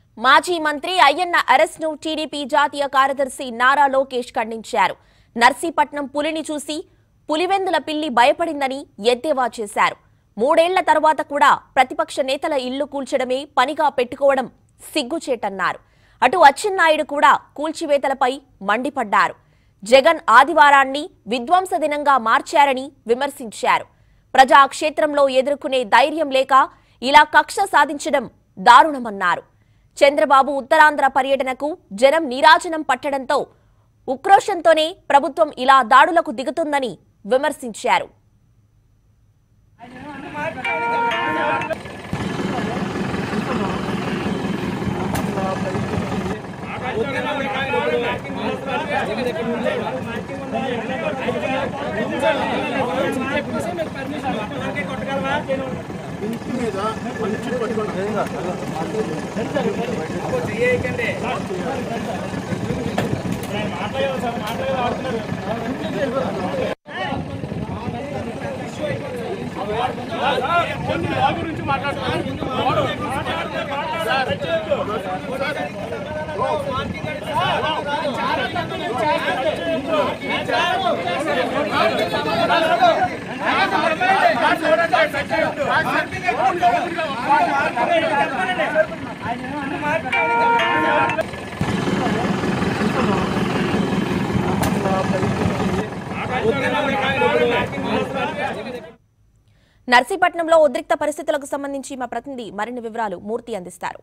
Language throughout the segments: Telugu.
మాజీ మంత్రి అయ్యన్న అరెస్ట్ ను టీడీపీ జాతీయ కార్యదర్శి నారా లోకేష్ ఖండించారు నర్సీపట్నం పులిని చూసి పులివెందుల పిల్లి భయపడిందని ఎద్దేవా చేశారు మూడేళ్ల తర్వాత కూడా ప్రతిపక్ష నేతల ఇల్లు కూల్చడమే పనిగా పెట్టుకోవడం సిగ్గుచేటన్నారు అటు అచ్చెన్నాయుడు కూడా కూల్చివేతలపై మండిపడ్డారు జగన్ ఆదివారాన్ని విధ్వంస దినంగా మార్చారని విమర్శించారు ప్రజాక్షేత్రంలో ఎదుర్కొనే ధైర్యం లేక ఇలా కక్ష సాధించడం దారుణమన్నారు చంద్రబాబు ఉత్తరాంధ్ర పర్యటనకు జనం నీరాజనం పట్టడంతో ఉక్రోషంతోనే ప్రభుత్వం ఇలా దాడులకు దిగుతుందని విమర్శించారు నర్సీపట్నంలో ఉద్రిక్త పరిస్థితులకు సంబంధించి మా ప్రతినిధి మరిన్ని వివరాలు మూర్తి అందిస్తారు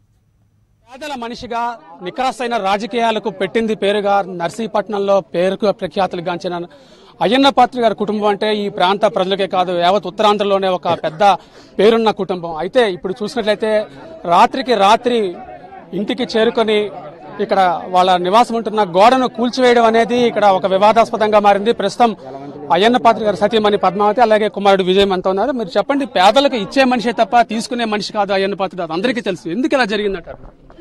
పేదల మనిషిగా నికరాసైన రాజకీయాలకు పెట్టింది పేరుగా నర్సీపట్నంలో పేరుకు ప్రఖ్యాతులు గాంచిన అయ్యన్న పాత్రి గారి కుటుంబం అంటే ఈ ప్రాంత ప్రజలకే కాదు యావత్ ఉత్తరాంధ్రలోనే ఒక పెద్ద పేరున్న కుటుంబం అయితే ఇప్పుడు చూసినట్లయితే రాత్రికి రాత్రి ఇంటికి చేరుకొని ఇక్కడ వాళ్ళ నివాసం ఉంటున్న గోడను కూల్చివేయడం అనేది ఇక్కడ ఒక వివాదాస్పదంగా మారింది ప్రస్తుతం అయ్యన్న పాత్రి గారు సతీమణి పద్మావతి అలాగే కుమారుడు విజయ్ అంతా ఉన్నారు మీరు చెప్పండి పేదలకు ఇచ్చే మనిషే తప్ప తీసుకునే మనిషి కాదు అయ్యన్న పాత్రి అది అందరికీ తెలుసు ఎందుకు ఇలా జరిగిందంటారు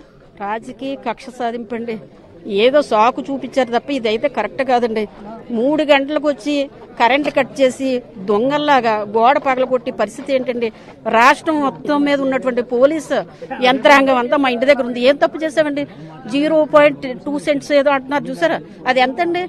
రాజకీయ కక్ష సాధింపండి ఏదో సాకు చూపించారు తప్ప ఇదైతే కరెక్ట్ కాదండి మూడు గంటలకు వచ్చి కరెంట్ కట్ చేసి దొంగల్లాగా గోడ పగలగొట్టి పరిస్థితి ఏంటండి రాష్ట్రం మొత్తం మీద ఉన్నటువంటి పోలీస్ యంత్రాంగం అంతా మా ఇంటి దగ్గర ఉంది ఏం తప్పు చేసామండి జీరో పాయింట్ టూ సెంట్స్ ఏదో అంటున్నారు చూసారా అది ఎంతండి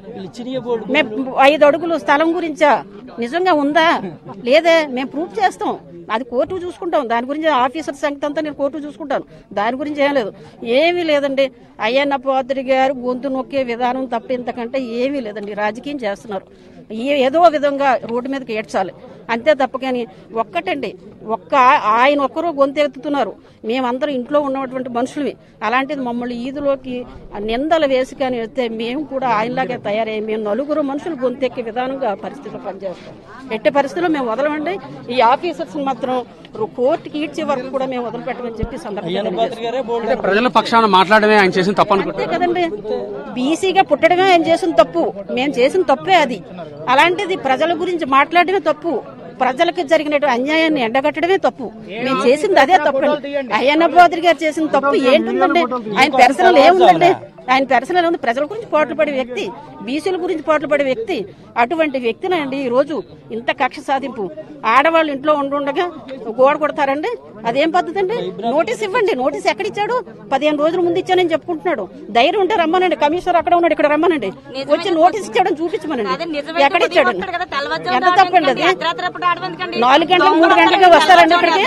మేము ఐదు అడుగులు స్థలం గురించా నిజంగా ఉందా లేదే మేము ప్రూఫ్ చేస్తాం అది కోర్టు చూసుకుంటాం దాని గురించి ఆఫీసర్ సంగతి అంతా నేను కోర్టు చూసుకుంటాను దాని గురించి ఏం లేదు ఏమీ లేదండి అయ్యన్న పాత్రి గారు గొంతు నొక్కే విధానం తప్ప ఇంతకంటే ఏమీ లేదండి రాజకీయం చేస్తున్నారు ఏ- ఏదో విధంగా రోడ్డు మీదకి ఏడ్చాలి అంతే తప్ప కానీ ఒక్కటండి ఒక్క ఆయన ఒక్కరూ గొంతు ఎత్తుతున్నారు మేమందరం ఇంట్లో ఉన్నటువంటి మనుషులవి అలాంటిది మమ్మల్ని ఈదులోకి నిందలు వేసి కానీ వెళ్తే మేము కూడా ఆయనలాగే తయారయ్యి మేము నలుగురు మనుషులు గొంతెక్కే విధానంగా పరిస్థితులు పనిచేస్తాం ఎట్టి పరిస్థితుల్లో మేము వదలమండి ఈ ఆఫీసర్స్ మాత్రం కోర్టుకి ఈడ్చే వరకు కూడా మేము వదిలిపెట్టమని చెప్పి సందర్భంగా అంటే ప్రజల పక్షాన మాట్లాడమే ఆయన చేసిన తప్పు అంతే అనుకుంటారు కదండి బీసీగా పుట్టడమే ఆయన చేసిన తప్పు మేము చేసిన తప్పే అది అలాంటిది ప్రజల గురించి మాట్లాడడమే తప్పు ప్రజలకు జరిగిన అన్యాయాన్ని ఎండగట్టడమే తప్పు మేము చేసింది అదే తప్పు అయ్యన్న పాత్రి గారు చేసిన తప్పు ఏంటుందండి ఆయన పెర్సనల్ ఏముందండి ఆయన పెర్సనల్ ఉంది ప్రజల గురించి పోట్లు పడే వ్యక్తి బీసీల గురించి పోట్లు పడే వ్యక్తి అటువంటి వ్యక్తినండి ఈ రోజు ఇంత కక్ష సాధింపు ఆడవాళ్ళు ఇంట్లో ఉండుండగా గోడ కొడతారండి అదేం పద్ధతి అండి నోటీస్ ఇవ్వండి నోటీస్ ఎక్కడిచ్చాడు పదిహేను రోజుల ముందు ఇచ్చానని చెప్పుకుంటున్నాడు ధైర్యం ఉంటే రమ్మనండి కమిషనర్ అక్కడ ఉన్నాడు ఇక్కడ రమ్మనండి వచ్చి నోటీస్ ఇచ్చాడని చూపించమనండి ఎక్కడ ఇచ్చాడు ఎంత తప్పండి అది నాలుగు గంటలకు మూడు గంటలకు వస్తారండి ఇక్కడికి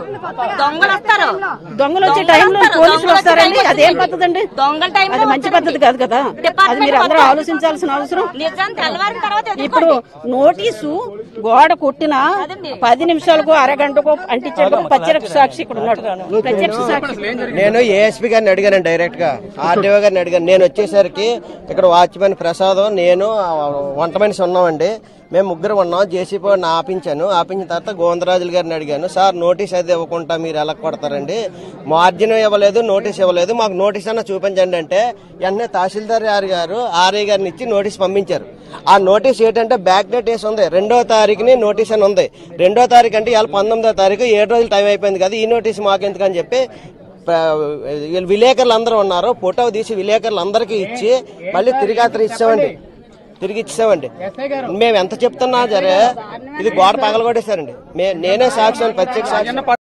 దొంగలు వస్తారు దొంగలు వచ్చే టైంలో పోలీసులు వస్తారండి అదేం పద్ధతి అండి దొంగల టైంలో అది మంచి పద్ధతి కాదు కదా అది మీరు అందరూ ఆలోచించాల్సిన అవసరం నిజం తెల్లవారిన తర్వాత ఇప్పుడు నోటీసు గోడ కొట్టిన పది నిమిషాలకు అరగంటకు అంటించాడు ప్రత్యక్ష సాక్షి ఇక్కడ ఉన్నాడు ప్రత్యక్ష సాక్షి నేను ఏఎస్పీ గారిని అడిగాను డైరెక్ట్ గా ఆర్డీఓ గారిని అడిగాను నేను వచ్చేసరికి ఇక్కడ వాచ్మెన్ ప్రసాదం నేను ఆ, వంట మనిషి ఉన్నామండి మేము ముగ్గురు ఉన్నాం జేసీపీ వాడిని ఆపించాను ఆపించిన తర్వాత గోవిందరాజులు గారిని అడిగాను సార్ నోటీస్ అయితే ఇవ్వకుండా మీరు ఎలా కొడతారండి మార్జిన్ ఇవ్వలేదు నోటీస్ ఇవ్వలేదు మాకు నోటీస్ అన్న చూపించండి అంటే వెంటనే తహసీల్దార్ గారు గారు ఆర్ఐ గారిని ఇచ్చి నోటీస్ పంపించారు ఆ నోటీస్ ఏంటంటే బ్యాక్ డేట్ వేసి ఉంది రెండో తారీఖుని నోటీస్ అని ఉంది రెండో తారీఖు అంటే ఇవాళ పంతొమ్మిదో తారీఖు ఏడు రోజులు టైం అయిపోయింది కదా ఈ నోటీస్ మాకెందుకని చెప్పి ప- వీళ్ళు విలేకరులు అందరూ ఉన్నారు ఫోటో తీసి విలేకరులు అందరికీ ఇచ్చి మళ్ళీ తిరిగి అతను ఇచ్చామండి తిరిగి ఇచ్చామండి మేము ఎంత చెప్తున్నా సరే ఇది గోడ పగలగొట్టేశారండి మే- నేనే సాక్షి ప్రత్యేక సాక్షి